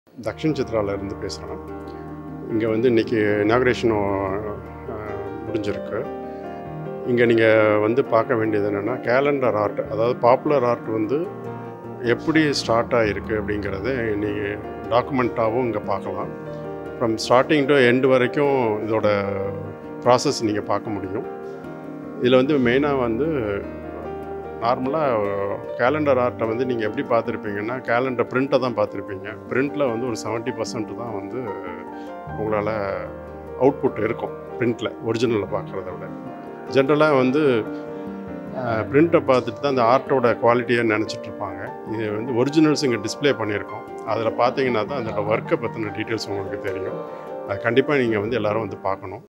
தக்ஷின் சித்ரால இருந்து பேசுகிறேன் இங்கே வந்து இன்றைக்கி இனாக்ரேஷனும் முடிஞ்சிருக்கு இங்கே நீங்கள் வந்து பார்க்க வேண்டியது என்னென்னா கேலண்டர் ஆர்ட் அதாவது பாப்புலர் ஆர்ட் வந்து எப்படி ஸ்டார்ட் ஆகிருக்கு அப்படிங்கிறத நீங்கள் டாக்குமெண்ட்டாகவும் இங்கே பார்க்கலாம் ஃப்ரம் ஸ்டார்டிங் டு எண்டு வரைக்கும் இதோட ப்ராசஸ் நீங்கள் பார்க்க முடியும் இதில் வந்து மெயினாக வந்து நார்மலாக கேலண்டர் ஆர்ட்டை வந்து நீங்கள் எப்படி பார்த்துருப்பீங்கன்னா கேலண்டர் பிரிண்ட்டை தான் பார்த்துருப்பீங்க பிரிண்ட்டில் வந்து ஒரு செவன்ட்டி பர்சன்ட் தான் வந்து உங்களால் அவுட்புட் இருக்கும் பிரிண்ட்டில் ஒரிஜினலில் பார்க்குறத விட ஜென்ரலாக வந்து பிரிண்ட்டை பார்த்துட்டு தான் அந்த ஆர்ட்டோட குவாலிட்டியை நினச்சிட்டு இருப்பாங்க இது வந்து ஒரிஜினல்ஸ் இங்கே டிஸ்ப்ளே பண்ணியிருக்கோம் அதில் பார்த்தீங்கன்னா தான் அதோட ஒர்க்கை பற்றின டீட்டெயில்ஸ் உங்களுக்கு தெரியும் அது கண்டிப்பாக நீங்கள் வந்து எல்லோரும் வந்து பார்க்கணும்